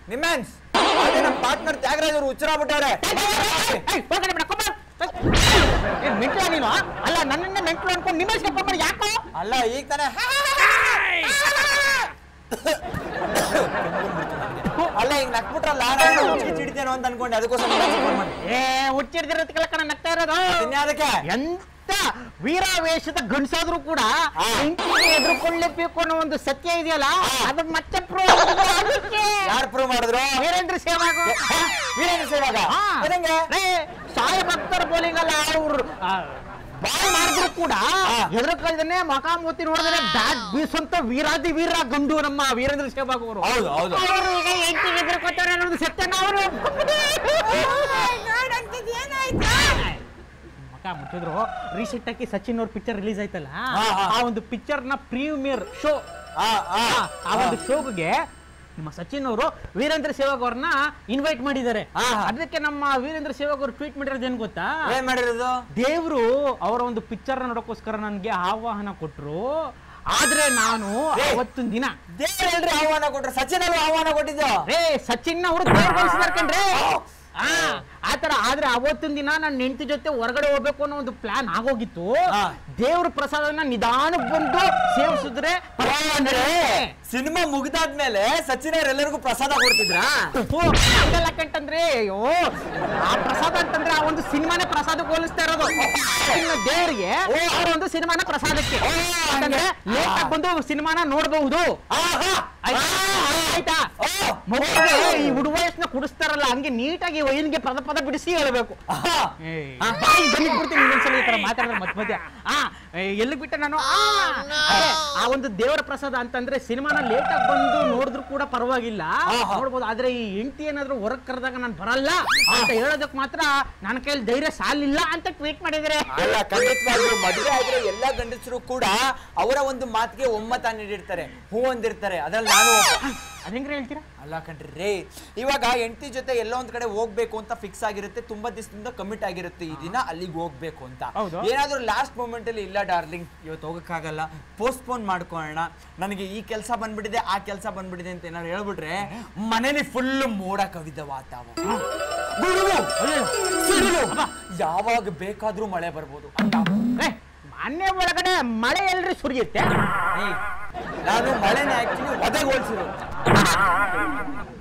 ನಿಮ್ಯಾನ್ಸ್ ಅದೇ ನಮ್ಮ ಪಾರ್ಟ್ನರ್ ತ್ಯಾಗರಾಜ್ ಅವರು ಹುಚ್ಚರಾಗ್ಬಿಟ್ಟವ್ರೆ ಮೆಂಟ್ಲ ನೀನು ಅಲ್ಲ ನನ್ನನ್ನೇ ಮೆಂಟ್ಲು ಅನ್ಕೊಂಡು ನಿಮ್ಮ ಕರ್ಕೊಂಡ್ಬಾರ ಯಾಕೋ ಅಲ್ಲ ಈಗ ತಾನೇ ಅಲ್ಲ ಈಗ ನಕ್ಬಿಟ್ರಲ್ಲ ನಾನು ಚಿಡಿತೇನೋ ಅಂತ ಅನ್ಕೊಂಡೆ ಅದಕ್ಕೋಸ್ಕರ ನಿಮ್ಗೆ ಫೋನ್ ಮಾಡಿ ಏ ಹುಚ್ಚಿಡ್ದಿರತ್ತ ಕಣ ನಗ್ತಾ ಇರೋದು ಇನ್ಯಾದಕ್ಕೆ ಎಂತ ವೀರಾವೇಶದ ಗಂಡಸಾದ್ರೂ ಕೂಡ ಆ. ಹೆಂಡತಿಗೆ ಎದುರುಕೊಳ್ಳೇಬೇಕು ಅನ್ನೋ ಒಂದು ಸತ್ಯ ಇದೆಯಲ್ಲ ಅದು ಮತ್ತೆ prove ಅದಕ್ಕೆ. ಯಾರು ಪ್ರೂವ್ ಮಾಡಿದ್ರು ವೀರೇಂದ್ರ ಸೇವಾಗ ವೀರೇಂದ್ರ ಸೇವಾಗ ಅದಂಗೆ ಸಾಯ ಭಕ್ತರ ಬೋಲಿಂಗಲ್ಲ ಅವ್ರು ಬಾಯ್ ಮಾಡಿದ್ರು ಕೂಡ ಎದುರುಕಲ್ದನೆ ಮಕಾಮೂತಿ ನೋಡಿದ್ರೆ ಬ್ಯಾಟ್ ಬೀಸುವಂತ ವೀರಾದಿ ವೀರ ಗಂಡು ನಮ್ಮ ವೀರೇಂದ್ರ ಸೇವಾಗ್ ಅವರು ಹೌದು ಹೌದು ಅವರು ಈಗ ಹೆಂಡತಿಗೆ ಎದುರುಕೊತಾರೆ ಅನ್ನೋದು ಸತ್ಯನ ಅವರು ಮಕ ಮುಚ್ಚಿದ್ರು ರೀಸೆಂಟ್ ಆಗಿ ಸಚಿನ್ ಅವ್ರ ಪಿಕ್ಚರ್ ರಿಲೀಸ್ ಆಯ್ತಲ್ಲ ಹಾ, ಹಾ. ಆ ಒಂದು ಪಿಕ್ಚರ್ ನ ಪ್ರೀಮಿಯರ್ ಶೋ ಆ, ಆ, ಆ ಒಂದು ಶೋಗೆ ನಿಮ್ಮ ಸಚಿನ್ ಅವರು ವೀರೇಂದ್ರ ಸೇವಾಗ್ ಅವ್ರನ್ನ ಇನ್ವೈಟ್ ಮಾಡಿದ್ದಾರೆ ಹಾ, ಹಾ. ಅದಕ್ಕೆ ನಮ್ಮ ವೀರೇಂದ್ರ ಸೇವಾಗ್ ಅವರು ಟ್ವೀಟ್ ಮಾಡಿರೋದು ಏನ್ ಗೊತ್ತಾ ಏನ್ ಮಾಡಿರೋದು ದೇವ್ರು ಅವರ ಒಂದು ಪಿಕ್ಚರ್ ನೋಡೋಕ್ಕೋಸ್ಕರ ನನಗೆ ಆಹ್ವಾನ ಕೊಟ್ರು ಆದ್ರೆ ನಾನು ಏ. ಅವತ್ತಿನ ದಿನ ದೇವ್ರು ಹೇಳ್ರಿ ಆಹ್ವಾನ ಕೊಟ್ರು ಸಚಿನ್ ಅವರು ಆಹ್ವಾನ ಕೊಟ್ಟಿದ್ದು ರೇ ಸಚಿನ್ ಅವರು ದೇವ್ರು ಕಣ್ರೆ ಆ ಆತರ ಆದ್ರೆ ಅವತ್ತಿನ ದಿನ ನನ್ನ ಹೆಂಡತಿ ಜೊತೆ ಹೊರಗಡೆ ಹೋಗ್ಬೇಕು ಅನ್ನೋ ಒಂದು ಪ್ಲಾನ್ ಆಗೋಗಿತ್ತು ಹಾ. ದೇವ್ರ ಪ್ರಸಾದನ ನಿಧಾನಕ್ಕೆ ಬಂದು ಸೇವಿಸಿದ್ರೆ ಪರವಾಗಿಲ್ಲ. ಸಿನಿಮಾ ಮುಗಿದಾದ್ಮೇಲೆ ಸಚಿನ್ ಅವ್ರು ಎಲ್ಲರಿಗೂ ಪ್ರಸಾದ ಕೊಡ್ತಿದ್ರಾ ಓ, ಹಂಗಲ್ಲ ಕಂಟಂದ್ರೆ ಅಯ್ಯೋ ಆ ಪ್ರಸಾದ ಅಂತಂದ್ರೆ ಆ ಒಂದು ಸಿನಿಮಾನೇ ಪ್ರಸಾದಕ್ಕೆ ಹೋಲಿಸ್ತಾ ಇರೋದು ಇನ್ನು ದೇವರಿಗೆ ಅವ್ರ ಒಂದು ಸಿನಿಮಾನ ಪ್ರಸಾದಕ್ಕೆ ಯಾಕಂದ್ರೆ ಲೇಟ್ ಆಗಿ ಬಂದು ಸಿನಿಮಾನ ನೋಡಬಹುದು ಆಹಾ! ಆಯ್ತಾ ಮಗುವಿಗೆ ಈ ಹುಡುಗ ವಯಸ್ಸನ್ನ ಕುಡಿಸ್ತಾರಲ್ಲ ಹಂಗೆ ನೀಟಾಗಿ ವೈನ್ಗೆ ಪದ ಪದ ಬಿಡಿಸಿ ಹೇಳ್ಬೇಕು ಆಹಾ! ಆ, ಬಾಯಿ ಬಂದಿದ್ ಬಿಡ್ತೀನಿ ಇನ್ನೊಂದ್ಸಲ ಈ ತರ ಮಾತಾಡಿದ್ರೆ ಮಧ್ಯ ಮಧ್ಯ ಆ ಎಲ್ಲಿ ಬಿಟ್ಟೆ ನಾನು ಆ, ಅದೇ, ಆ ಒಂದು ದೇವರ ಪ್ರಸಾದ ಅಂತಂದ್ರೆ ಸಿನಿಮಾನ ಲೇಟ್ ಆಗಿ ಬಂದು ನೋಡಿದ್ರು ಕೂಡ ಪರವಾಗಿಲ್ಲ ಆಹಾ. ನೋಡ್ಬೋದು ಆದ್ರೆ ಈ ಹೆಂಡತಿ ಏನಾದ್ರು ಹೊರಗ್ ಕರೆದಾಗ ನಾನು ಬರಲ್ಲ ಅಂತ ಹೇಳೋದಕ್ ಮಾತ್ರ ನನ್ನ ಕೈಯಲ್ಲಿ ಧೈರ್ಯ ಸಾಲಿಲ್ಲ ಅಂತ ಟ್ವೀಟ್ ಮಾಡಿದ್ರೆ ಅಲ್ಲ ಖಂಡಿತವಾಗ್ಲೂ ಮದುವೆ ಆಗಿರೋ ಎಲ್ಲ ಗಂಡಸರು ಕೂಡ ಅವರ ಒಂದು ಮಾತಿಗೆ ಒಮ್ಮತ ನೀಡಿರ್ತಾರೆ ಹೂ ಅಂದಿರ್ತಾರೆ ಅದ್ರಲ್ಲಿ ನಾನು ಒಬ್ಬ. ಅದ್ ಹೆಂಗ್ರೆ ಹೇಳ್ತೀರಾ ಅಲ್ಲ ಕಣ್ರಿ ರೇ ಇವಾಗ ಹೆಂಡತಿ ಜೊತೆ ಎಲ್ಲೋ ಒಂದ್ ಕಡೆ ಹೋಗ್ಬೇಕು ಅಂತ ಫಿಕ್ಸ್ ಆಗಿರುತ್ತೆ ತುಂಬಾ ದಿವಸದಿಂದ ಕಮಿಟ್ ಆಗಿರುತ್ತೆ ಈ ದಿನ ಅಲ್ಲಿಗೆ ಹೋಗ್ಬೇಕು ಅಂತ ಹೌದು. ಏನಾದ್ರೂ ಲಾಸ್ಟ್ ಮೂಮೆಂಟ್ ಅಲ್ಲಿ ಇಲ್ಲ ಡಾರ್ಲಿಂಗ್ ಇವತ್ತು ಹೋಗಕ್ಕಾಗಲ್ಲ ಪೋಸ್ಟ್ಪೋನ್ ಮಾಡ್ಕೊಳ್ಳೋಣ ನನಗೆ ಈ ಕೆಲಸ ಬಂದ್ಬಿಟ್ಟಿದೆ ಆ ಕೆಲಸ ಬಂದ್ಬಿಟ್ಟಿದೆ ಅಂತ ಏನಾದ್ರು ಹೇಳ್ಬಿಟ್ರೆ ಮನೇಲಿ ಫುಲ್ ಮೋಡ ಕವಿದ ವಾತಾವರಣ ಗುಡುಗು, ಸಿಡಿಲು, ಯಾವಾಗ ಬೇಕಾದ್ರೂ ಮಳೆ ಬರ್ಬೋದು ಅಂತ ಏ, ಮನೆ ಒಳಗಡೆ ಮಳೆ ಎಲ್ರಿ ಸುರಿಯುತ್ತೆ ಏಯ್, ನಾನು ಮಳೆನ ಆಕ್ಚುಲಿ ಒದಗೋಲ್ಸಿರೋದು